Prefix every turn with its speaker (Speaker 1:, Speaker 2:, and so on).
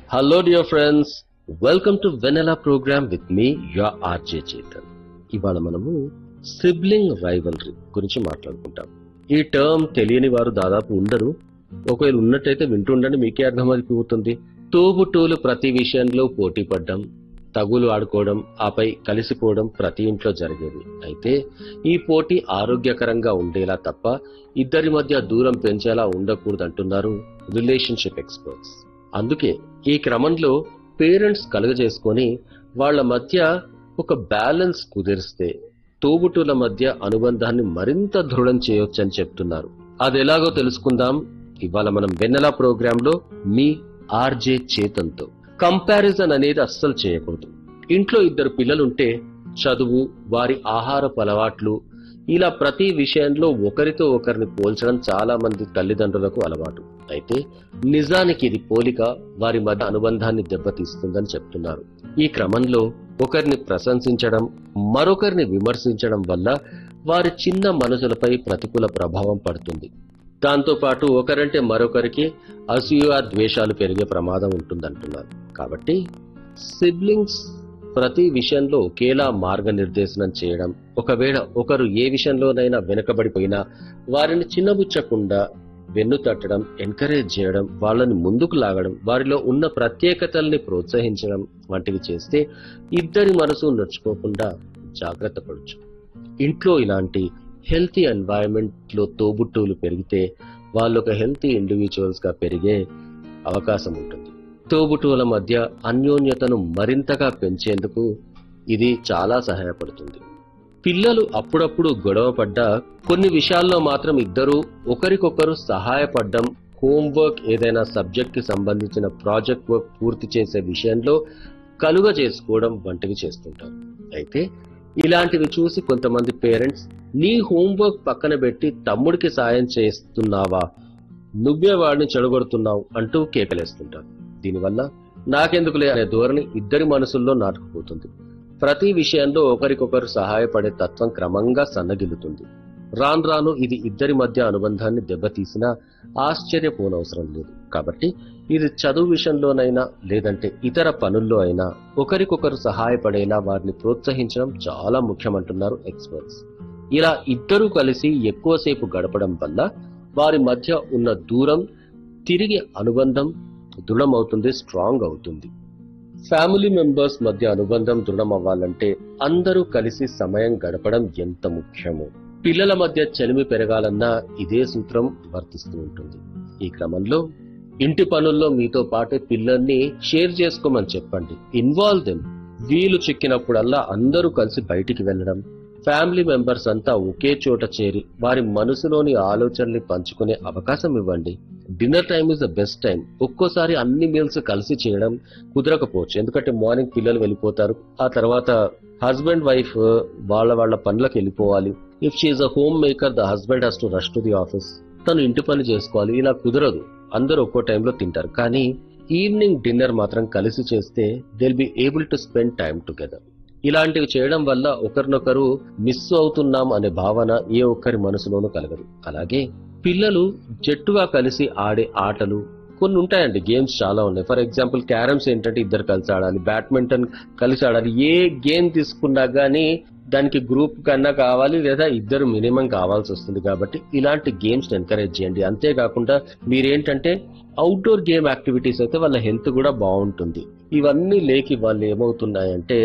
Speaker 1: Hello, dear friends. Welcome to Vanilla program with me, your RJ Chetan. ఇవాళ మనము sibling rivalry గురించి మాట్లాడుకుంటాం ఈ టర్మ్ తెలియని వారు దాదాపు ఉండరు ఒకవేళ ఉన్నట్టయితే వింటుండండి మీకే అర్థమైపోతుంది తోబుట్టువులు ప్రతి విషయంలో పోటీ పడ్డం తగులు ఆడుకోవడం ఆపై కలిసిపోవడం ప్రతి ఇంట్లో జరిగేది అయితే ఈ పోటీ ఆరోగ్యకరంగా ఉండేలా తప్ప ఇద్దరి మధ్య దూరం పెంచేలా ఉండకూడదు అంటున్నారు రిలేషన్షిప్ ఎక్స్పర్ట్స్ అందుకే ఈ క్రమంలో పేరెంట్స్ కలుగజేసుకొని వాళ్ళ మధ్య ఒక బ్యాలెన్స్ కుదిరిస్తే తోబుట్టుల మధ్య అనుబంధాన్ని మరింత దృఢం చేయొచ్చని చెప్తున్నారు అది ఎలాగో తెలుసుకుందాం ఇవాళ మనం వెన్నెలా ప్రోగ్రామ్ లో మీ ఆర్జే చేతంతో కంపారిజన్ అనేది అస్సలు చేయకూడదు ఇంట్లో ఇద్దరు పిల్లలుంటే చదువు వారి ఆహారపు అలవాట్లు ఇలా ప్రతి విషయంలో ఒకరితో ఒకరిని పోల్చడం చాలా మంది తల్లిదండ్రులకు అలవాటు అయితే నిజానికి ఇది పోలిక వారి మధ్య అనుబంధాన్ని దెబ్బతీస్తుందని చెప్తున్నారు ఈ క్రమంలో ఒకరిని ప్రశంసించడం మరొకరిని విమర్శించడం వల్ల వారి చిన్న మనసులపై ప్రతికూల ప్రభావం పడుతుంది దాంతో పాటు ఒకరంటే మరొకరికి అసూయ ద్వేషాలు పెరిగే ప్రమాదం ఉంటుందంటున్నారు కాబట్టి సిబ్లింగ్స్ ప్రతి విషయంలో ఒకేలా మార్గనిర్దేశనం చేయడం ఒకవేళ ఒకరు ఏ విషయంలోనైనా వెనుకబడిపోయినా వారిని చిన్నబుచ్చకుండా వెన్ను తట్టడం ఎంకరేజ్ చేయడం వాళ్ళని ముందుకు లాగడం వారిలో ఉన్న ప్రత్యేకతల్ని ప్రోత్సహించడం వంటివి చేస్తే ఇద్దరి మనసు నొచ్చుకోకుండా జాగ్రత్త పడచ్చు ఇంట్లో ఇలాంటి హెల్తీ ఎన్వైరన్మెంట్ లో తోబుట్టువులు పెరిగితే వాళ్ళు ఒక హెల్తీ ఇండివిజువల్స్ గా పెరిగే అవకాశం ఉంటుంది తోబుట్టువుల మధ్య అన్యోన్యతను మరింతగా పెంచేందుకు ఇది చాలా సహాయపడుతుంది పిల్లలు అప్పుడప్పుడు గొడవ పడ్డా కొన్ని విషయాల్లో మాత్రం ఇద్దరు ఒకరికొకరు సహాయపడడం హోంవర్క్ ఏదైనా సబ్జెక్ట్ కి సంబంధించిన ప్రాజెక్ట్ వర్క్ పూర్తి చేసే విషయంలో కలుగ చేసుకోవడం వంటివి చేస్తుంటారు అయితే ఇలాంటివి చూసి కొంతమంది పేరెంట్స్ నీ హోంవర్క్ పక్కన పెట్టి తమ్ముడికి సాయం చేస్తున్నావా నువ్వే వాడిని చెడగొడుతున్నావు అంటూ కేకలేస్తుంటారు దీనివల్ల నాకెందుకులే అనే ధోరణి ఇద్దరి మనసుల్లో నాటుకుపోతుంది ప్రతి విషయంలో ఒకరికొకరు సహాయపడే తత్వం క్రమంగా సన్నగిల్లుతుంది రాను రాను ఇది ఇద్దరి మధ్య అనుబంధాన్ని దెబ్బతీసినా ఆశ్చర్యపోనవసరం లేదు కాబట్టి ఇది చదువు విషయంలోనైనా లేదంటే ఇతర పనుల్లో అయినా ఒకరికొకరు సహాయపడేలా వారిని ప్రోత్సహించడం చాలా ముఖ్యమంటున్నారు ఎక్స్పర్ట్స్ ఇలా ఇద్దరూ కలిసి ఎక్కువసేపు గడపడం వల్ల వారి మధ్య ఉన్న దూరం తిరిగి అనుబంధం దృఢమవుతుంది స్ట్రాంగ్ అవుతుంది ఫ్యామిలీ మెంబర్స్ మధ్య అనుబంధం దృఢం అవ్వాలంటే అందరూ కలిసి సమయం గడపడం ఎంత ముఖ్యమో పిల్లల మధ్య చెలిమి పెరగాలన్నా ఇదే సూత్రం వర్తిస్తూ ఉంటుంది ఈ క్రమంలో ఇంటి పనుల్లో మీతో పాటే పిల్లల్ని షేర్ చేసుకోమని చెప్పండి ఇన్వాల్వ్ దెమ్ వీలు చిక్కినప్పుడల్లా అందరూ కలిసి బయటికి వెళ్ళడం ఫ్యామిలీ మెంబర్స్ అంతా ఒకే చోట చేరి వారి మనసులోని ఆలోచనల్ని పంచుకునే అవకాశం ఇవ్వండి dinner time is the best time ఒక్కోసారి అన్ని మీల్స్ కలిసి చేయడం కుదరకపోవచ్చు ఎందుకంటే మార్నింగ్ పిల్లలు వెళ్ళిపోతారు ఆ తర్వాత హస్బెండ్ వైఫ్ వాళ్ళ వాళ్ళ పనులకు వెళ్ళిపోవాలి if she a home maker the husband has to rush to the office తను ఇంటి పని చేసుకోవాలి ఇలా కుదరదు అందరూ ఒక్కో టైంలో తింటారు కానీ ఈవినింగ్ డిన్నర్ మాత్రం కలిసి చేస్తే they'll be able to spend time together ఇలాంటివి చేయడం వల్ల ఒకరినొకరు మిస్ అవుతున్నాం అనే భావన ఏ ఒక్కరి మనసులోనూ కలగదు అలాగే పిల్లలు జట్టుగా కలిసి ఆడే ఆటలు కొన్ని ఉంటాయండి గేమ్స్ చాలా ఉన్నాయి ఫర్ ఎగ్జాంపుల్ క్యారమ్స్ ఏంటంటే ఇద్దరు కలిసి ఆడాలి బ్యాడ్మింటన్ కలిసి ఆడాలి ఏ గేమ్ తీసుకున్నా గానీ దానికి గ్రూప్ కన్నా కావాలి లేదా ఇద్దరు మినిమం కావాల్సి వస్తుంది కాబట్టి ఇలాంటి గేమ్స్ ఎంకరేజ్ చేయండి అంతేకాకుండా మీరేంటంటే అవుట్డోర్ గేమ్ యాక్టివిటీస్ అయితే వాళ్ళ హెల్త్ కూడా బాగుంటుంది ఇవన్నీ లేకి వాళ్ళు ఏమవుతున్నాయంటే